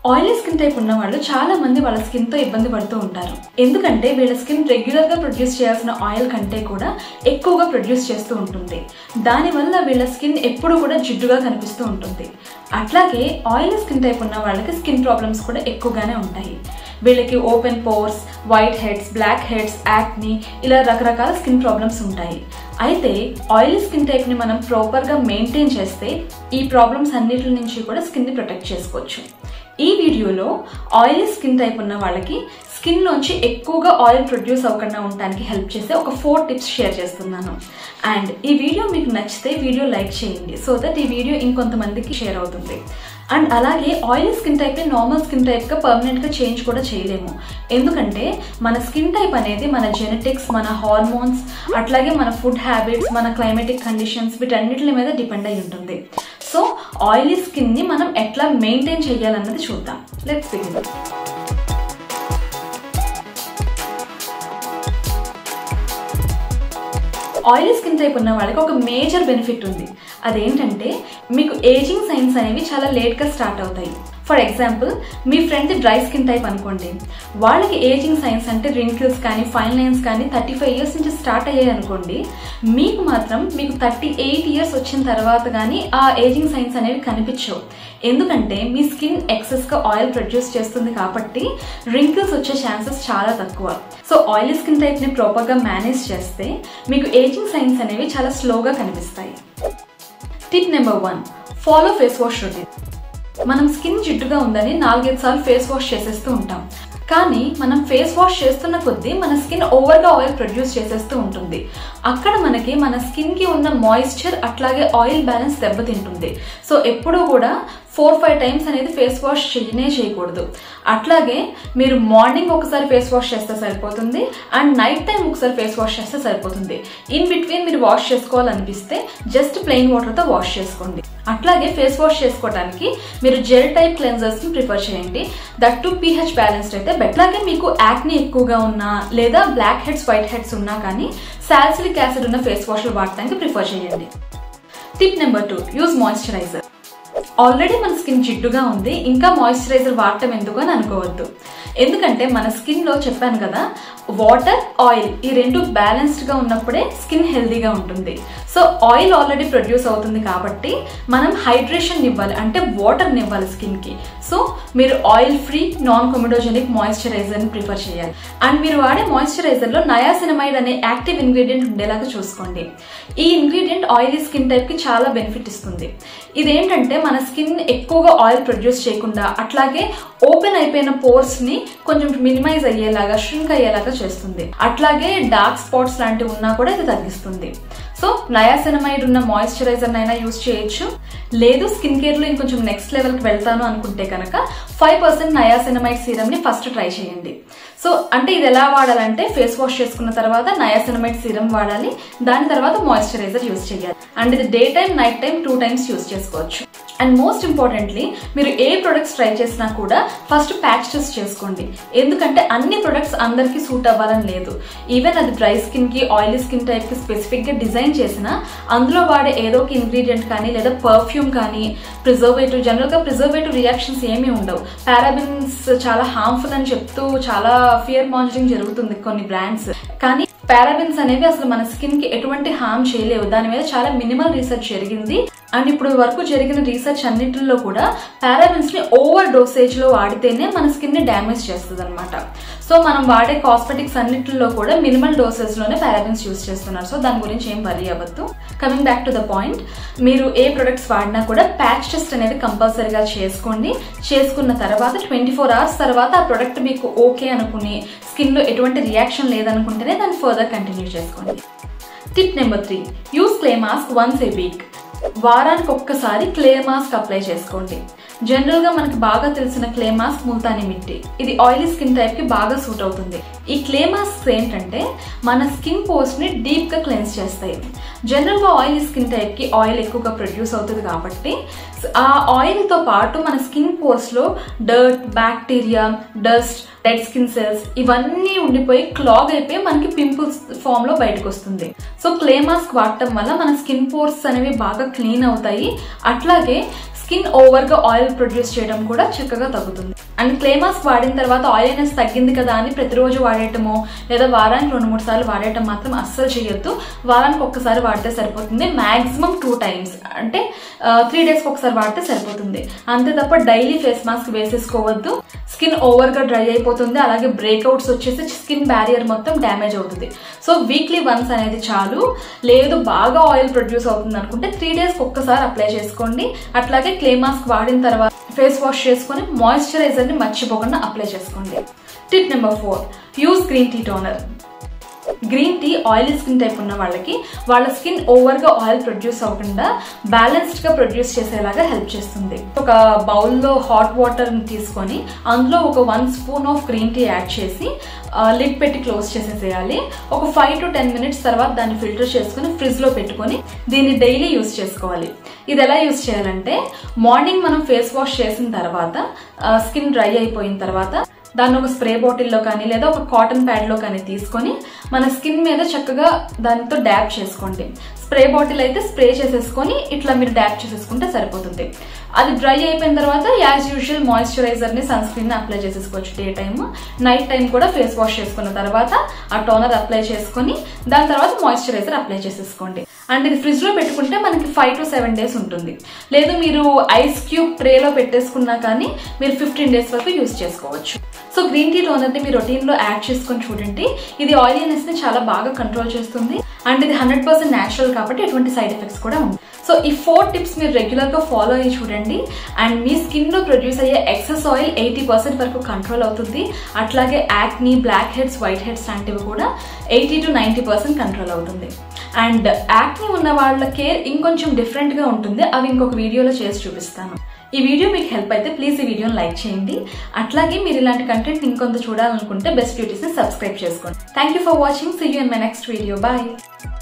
oily skin type ఉన్న వాళ్ళు చాలా మంది వాళ్ళ స్కిన్ తో ఇబ్బంది పడుతూ ఉంటారు ఎందుకంటే వీళ్ళ స్కిన్ రెగ్యులర్ గా ప్రొడ్యూస్ చేయాల్సిన ఆయిల్ కంటే కూడా ఎక్కువగా ప్రొడ్యూస్ చేస్తూ ఉంటుంది దానివల్ల వీళ్ళ స్కిన్ ఎప్పుడు కూడా జిడ్డుగా కనిపిస్తూ ఉంటుంది అట్లాగే ఆయిలీ స్కిన్ టైప్ ఉన్న వాళ్ళకి స్కిన్ ప్రాబ్లమ్స్ కూడా ఎక్కువగానే ఉంటాయి వీళ్ళకి open pores white heads black heads acne ఇలా రకరకాల స్కిన్ ప్రాబ్లమ్స్ ఉంటాయి అయితే ఆయిలీ స్కిన్ టైప్ని మనం ప్రాపర్గా మెయింటైన్ చేస్తే ఈ ప్రాబ్లమ్స్ అన్నిటి నుంచి కూడా స్కిన్ని ప్రొటెక్ట్ చేసుకోవచ్చు ఈ వీడియోలో ఆయిలీ స్కిన్ టైప్ ఉన్న వాళ్ళకి స్కిన్ నుంచి ఎక్కువగా ఆయిల్ ప్రొడ్యూస్ అవ్వకుండా ఉండడానికి హెల్ప్ చేసే ఒక ఫోర్ టిప్స్ షేర్ చేస్తున్నాను అండ్ ఈ వీడియో మీకు నచ్చితే వీడియో లైక్ చేయండి సో దట్ ఈ వీడియో ఇంకొంతమందికి షేర్ అవుతుంది అండ్ అలాగే ఆయిల్ స్కిన్ టైప్ని నార్మల్ స్కిన్ టైప్గా పర్మనెంట్గా చేంజ్ కూడా చేయలేము ఎందుకంటే మన స్కిన్ టైప్ అనేది మన జెనెటిక్స్ మన హార్మోన్స్ అట్లాగే మన ఫుడ్ హ్యాబిట్స్ మన క్లైమేటిక్ కండిషన్స్ వీటన్నిటి మీద డిపెండ్ అయి ఉంటుంది సో ఆయిలీ స్కిన్ని మనం ఎట్లా మెయింటైన్ చేయాలన్నది చూద్దాం let's begin oily skin type ఉన్న వాళ్ళకి ఒక మేజర్ బెనిఫిట్ ఉంది అదేంటంటే మీకు ఏజింగ్ సైన్స్ అనేవి చాలా లేట్గా స్టార్ట్ అవుతాయి ఫర్ ఎగ్జాంపుల్ మీ ఫ్రెండ్ డ్రై స్కిన్ టైప్ అనుకోండి వాళ్ళకి ఏజింగ్ సైన్స్ అంటే రింకిల్స్ కానీ ఫైన్ లైన్స్ కానీ థర్టీ ఫైవ్ ఇయర్స్ నుంచి స్టార్ట్ అయ్యాయి అనుకోండి మీకు మాత్రం మీకు థర్టీ ఎయిట్ ఇయర్స్ వచ్చిన తర్వాత కానీ ఆ ఏజింగ్ సైన్స్ అనేవి కనిపించవు ఎందుకంటే మీ స్కిన్ ఎక్సెస్గా ఆయిల్ ప్రొడ్యూస్ చేస్తుంది కాబట్టి రింకిల్స్ వచ్చే ఛాన్సెస్ చాలా తక్కువ సో ఆయిలీ స్కిన్ టైప్ని ప్రాపర్గా మేనేజ్ చేస్తే మీకు ఏజింగ్ సైన్స్ అనేవి చాలా స్లోగా కనిపిస్తాయి tip number one follow face wash routine మనం స్కిన్ జిడ్డుగా ఉందని నాలుగైదు సార్లు ఫేస్ వాష్ చేసేస్తూ ఉంటాం కానీ మనం ఫేస్ వాష్ చేస్తున్న కొద్దీ మన స్కిన్ ఓవర్గా ఆయిల్ ప్రొడ్యూస్ చేసేస్తూ ఉంటుంది అక్కడ మనకి మన స్కిన్కి ఉన్న మాయిశ్చర్ అట్లాగే ఆయిల్ బ్యాలెన్స్ దెబ్బతింటుంది సో ఎప్పుడూ కూడా ఫోర్ ఫైవ్ టైమ్స్ అనేది ఫేస్ వాష్ చేయనే చేయకూడదు అట్లాగే మీరు మార్నింగ్ ఒకసారి ఫేస్ వాష్ చేస్తే సరిపోతుంది అండ్ నైట్ టైం ఒకసారి ఫేస్ వాష్ చేస్తే సరిపోతుంది ఇన్ బిట్వీన్ మీరు వాష్ చేసుకోవాలనిపిస్తే జస్ట్ ప్లెయిన్ వాటర్తో వాష్ చేసుకోండి అట్లాగే ఫేస్ వాష్ చేసుకోవడానికి మీరు జెల్ టైప్ క్లెన్జర్స్ని ప్రిఫర్ చేయండి దట్ టు పీహెచ్ బ్యాలెన్స్డ్ అయితే అట్లాగే మీకు యాక్ని ఎక్కువగా ఉన్నా లేదా బ్లాక్ హెడ్స్ వైట్ హెడ్స్ ఉన్నా కానీ సాల్సిలిక్ యాసిడ్ ఉన్న ఫేస్ వాష్లు వాడటానికి ప్రిఫర్ చేయండి tip number two use moisturiser already మన స్కిన్ జిడ్డుగా ఉంది ఇంకా మాయిశ్చరైజర్ వాడటం ఎందుకు అని అనుకోవద్దు ఎందుకంటే మన స్కిన్లో చెప్పాను కదా వాటర్ ఆయిల్ ఈ రెండు బ్యాలెన్స్డ్గా ఉన్నప్పుడే స్కిన్ హెల్దీగా ఉంటుంది సో ఆయిల్ ఆల్రెడీ ప్రొడ్యూస్ అవుతుంది కాబట్టి మనం హైడ్రేషన్ ఇవ్వాలి అంటే వాటర్ని ఇవ్వాలి స్కిన్కి సో మీరు ఆయిల్ ఫ్రీ నాన్ కొమిడోజెనిక్ మాయిశ్చరైజర్ని ప్రిఫర్ చేయాలి అండ్ మీరు వాడే మాయిశ్చరైజర్లో నయాసినమైడ్ అనే యాక్టివ్ ఇంగ్రీడియంట్ ఉండేలాగా చూసుకోండి ఈ ఇంగ్రీడియంట్ ఆయిలీ స్కిన్ టైప్కి చాలా బెనిఫిట్ ఇస్తుంది ఇదేంటంటే మన స్కిన్ ఎక్కువగా ఆయిల్ ప్రొడ్యూస్ చేయకుండా అట్లాగే ఓపెన్ అయిపోయిన పోర్స్ని కొంచెం మినిమైజ్ అయ్యేలాగా ష్రింక్ అయ్యేలాగా చేస్తుంది అట్లాగే డార్క్ స్పాట్స్ లాంటివి ఉన్నా కూడా ఇది తగ్గిస్తుంది సో నయాసినమైడ్ ఉన్న మాయిశ్చరైజర్ అయినా యూస్ చేయొచ్చు లేదు స్కిన్ కేర్లో ఇంకొంచెం నెక్స్ట్ లెవెల్కి వెళ్తాను అనుకుంటే కనుక ఫైవ్ పర్సెంట్ నయాసినమైడ్ సీరమ్ని ఫస్ట్ ట్రై చేయండి సో అంటే ఇది ఎలా వాడాలంటే ఫేస్ వాష్ చేసుకున్న తర్వాత నయాసినమైడ్ సీరం వాడాలి దాని తర్వాత మాయిశ్చరైజర్ యూస్ చేయాలి అండ్ ఇది day time night time two times use చేసుకోవచ్చు అండ్ మోస్ట్ ఇంపార్టెంట్లీ మీరు ఏ ప్రొడక్ట్స్ ట్రై చేసినా కూడా ఫస్ట్ ప్యాచ్ టెస్ట్ చేసుకోండి ఎందుకంటే అన్ని ప్రొడక్ట్స్ అందరికీ సూట్ అవ్వాలని లేదు ఈవెన్ అది డ్రై స్కిన్కి ఆయిలీ స్కిన్ టైప్కి స్పెసిఫిక్గా డిజైన్ చేసిన అందులో వాడే ఏదో ఒక ఇంగ్రీడియంట్ కానీ లేదా పర్ఫ్యూమ్ కానీ ప్రిజర్వేటివ్ జనరల్గా ప్రిజర్వేటివ్ రియాక్షన్స్ ఏమీ ఉండవు పారాబిన్స్ చాలా హార్మ్ఫుల్ అని చెప్తూ చాలా ఫియర్ మాంజరింగ్ జరుగుతుంది కొన్ని బ్రాండ్స్ కానీ పారాబిన్స్ అనేవి అసలు మన స్కిన్ కి ఎటువంటి హామ్ చేయలేవు దాని మీద చాలా మినిమల్ రీసెర్చ్ జరిగింది అండ్ ఇప్పుడు వరకు జరిగిన రీసెర్చ్ అన్నిటిలో కూడా పారాబిన్స్ ని ఓవర్ డోసేజ్ లో వాడితేనే మన స్కిన్ ని డ్యామేజ్ చేస్తుంది అనమాట సో మనం వాడే కాస్మెటిక్స్ అన్నిటిలో కూడా మినిమల్ డోసెస్ లోనే పారాబిన్స్ యూస్ చేస్తున్నారు సో దాని గురించి ఏం వరీ అవ్వద్దు coming back to the point మీరు ఏ ప్రొడక్ట్స్ వాడినా కూడా ప్యాచ్ టెస్ట్ అనేది కంపల్సరీగా చేసుకోండి చేసుకున్న తర్వాత ట్వంటీ ఫోర్ అవర్స్ తర్వాత ఆ ప్రొడక్ట్ మీకు ఓకే అనుకుని స్కిన్లో ఎటువంటి రియాక్షన్ లేదనుకుంటేనే దాన్ని ఫర్దర్ కంటిన్యూ చేసుకోండి tip number three use clay mask once a week వారానికి ఒక్కసారి క్లే మాస్క్ అప్లై చేసుకోండి జనరల్గా మనకి బాగా తెలిసిన క్లే మాస్క్ ముల్తాని మిట్టి ఇది ఆయిలీ స్కిన్ టైప్కి బాగా సూట్ అవుతుంది ఈ క్లే మాస్క్స్ ఏంటంటే మన స్కిన్ పోస్ట్ని డీప్గా క్లెన్స్ చేస్తాయి జనరల్గా ఆయిలీ స్కిన్ టైప్కి ఆయిల్ ఎక్కువగా ప్రొడ్యూస్ అవుతుంది కాబట్టి ఆ ఆయిల్తో పాటు మన స్కిన్ పోస్ట్లో dirt bacteria dust dead skin cells ఇవన్నీ ఉండిపోయి క్లాగ్ అయిపోయి మనకి పింపుల్స్ ఫామ్ లో బయటకు వస్తుంది సో క్లే మాస్క్ వాడటం వల్ల మన స్కిన్ పోర్స్ అనేవి బాగా క్లీన్ అవుతాయి అట్లాగే స్కిన్ ఓవర్గా ఆయిల్ ప్రొడ్యూస్ చేయడం కూడా చక్కగా తగ్గుతుంది అండ్ క్లే మాస్క్ వాడిన తర్వాత ఆయిల్నెస్ తగ్గింది కదా అని ప్రతిరోజు వాడేయటమో లేదా వారానికి రెండు మూడు సార్లు వాడేయటం మాత్రం అస్సలు చేయొద్దు వారానికి ఒక్కసారి వాడితే సరిపోతుంది మాక్సిమం టూ టైమ్స్ అంటే త్రీ డేస్కి ఒకసారి వాడితే సరిపోతుంది అంతే తప్ప డైలీ ఫేస్ మాస్క్ వేసేసుకోవద్దు స్కిన్ ఓవర్గా డ్రై అయిపోతుంది అలాగే బ్రేక్అవుట్స్ వచ్చేసి స్కిన్ బ్యారియర్ మొత్తం డ్యామేజ్ అవుతుంది సో వీక్లీ వన్స్ అనేది చాలు లేదు బాగా ఆయిల్ ప్రొడ్యూస్ అవుతుంది అనుకుంటే త్రీ డేస్కి ఒక్కసారి అప్లై చేసుకోండి అట్లాగే క్లే మాస్క్ వాడిన తర్వాత ఫేస్ వాష్ చేసుకొని మాయిశ్చరైజర్ని మర్చిపోకుండా అప్లై చేసుకోండి tip number four use green tea toner green tea oily skin type ఉన్న వాళ్ళకి వాళ్ళ స్కిన్ ఓవర్గా ఆయిల్ ప్రొడ్యూస్ అవ్వకుండా బ్యాలెన్స్డ్గా ప్రొడ్యూస్ చేసేలాగా హెల్ప్ చేస్తుంది ఒక బౌల్లో హాట్ వాటర్ని తీసుకొని అందులో ఒక one spoon of green tea add చేసి లిడ్ పెట్టి క్లోజ్ చేసేసేయాలి ఒక ఫైవ్ టు టెన్ మినిట్స్ తర్వాత దాన్ని ఫిల్టర్ చేసుకుని ఫ్రిడ్జ్లో పెట్టుకొని దీన్ని డైలీ యూస్ చేసుకోవాలి ఇది ఎలా యూస్ చేయాలంటే మార్నింగ్ మనం ఫేస్ వాష్ చేసిన తర్వాత స్కిన్ డ్రై అయిపోయిన తర్వాత దాన్ని ఒక స్ప్రే బాటిల్లో కానీ లేదా ఒక కాటన్ ప్యాడ్లో కానీ తీసుకొని మన స్కిన్ మీద చక్కగా దానితో డ్యాప్ చేసుకోండి స్ప్రే బాటిల్ అయితే స్ప్రే చేసేసుకొని ఇట్లా మీరు డ్యాప్ చేసేసుకుంటే సరిపోతుంది అది డ్రై అయిపోయిన తర్వాత యాజ్ యూజువల్ మాయిశ్చరైజర్ని సన్ స్క్రీన్ అప్లై చేసేసుకోవచ్చు డే టైమ్ నైట్ టైం కూడా ఫేస్ వాష్ చేసుకున్న తర్వాత ఆ టోనర్ అప్లై చేసుకొని దాని తర్వాత మాయిశ్చరైజర్ అప్లై చేసేసుకోండి అండ్ ఇది ఫ్రిడ్జ్లో పెట్టుకుంటే మనకి ఫైవ్ టు సెవెన్ డేస్ ఉంటుంది లేదు మీరు ఐస్ క్యూబ్ ట్రేలో పెట్టేసుకున్నా కానీ మీరు ఫిఫ్టీన్ డేస్ వరకు యూస్ చేసుకోవచ్చు సో గ్రీన్ టీ టోనర్ని మీ రొటీన్లో యాడ్ చేసుకొని చూడండి ఇది ఆయిలీనెస్ని చాలా బాగా కంట్రోల్ చేస్తుంది అండ్ ఇది హండ్రెడ్ పర్సెంట్ న్యాచురల్ కాబట్టి ఎటువంటి సైడ్ ఎఫెక్ట్స్ కూడా ఉంది సో ఈ ఫోర్ టిప్స్ మీరు రెగ్యులర్గా ఫాలో అయ్యి చూడండి అండ్ మీ స్కిన్లో ప్రొడ్యూస్ అయ్యే ఎక్సెస్ ఆయిల్ ఎయిటీ పర్సెంట్ వరకు కంట్రోల్ అవుతుంది అట్లాగే acne blackheads whiteheads లాంటివి కూడా eighty to ninety percent control అవుతుంది అండ్ యాక్నీ ఉన్న వాళ్ళ కేర్ ఇంకొంచెం డిఫరెంట్గా ఉంటుంది అవి ఇంకొక వీడియోలో చేసి చూపిస్తాను ఈ వీడియో మీకు హెల్ప్ అయితే ప్లీజ్ ఈ వీడియోని లైక్ చేయండి అట్లాగే మీరు ఇలాంటి కంటెంట్ ఇంకొంత చూడాలనుకుంటే బెస్ట్ బ్యూటీస్ని సబ్స్క్రైబ్ చేసుకోండి thank you for watching see you in my next video bye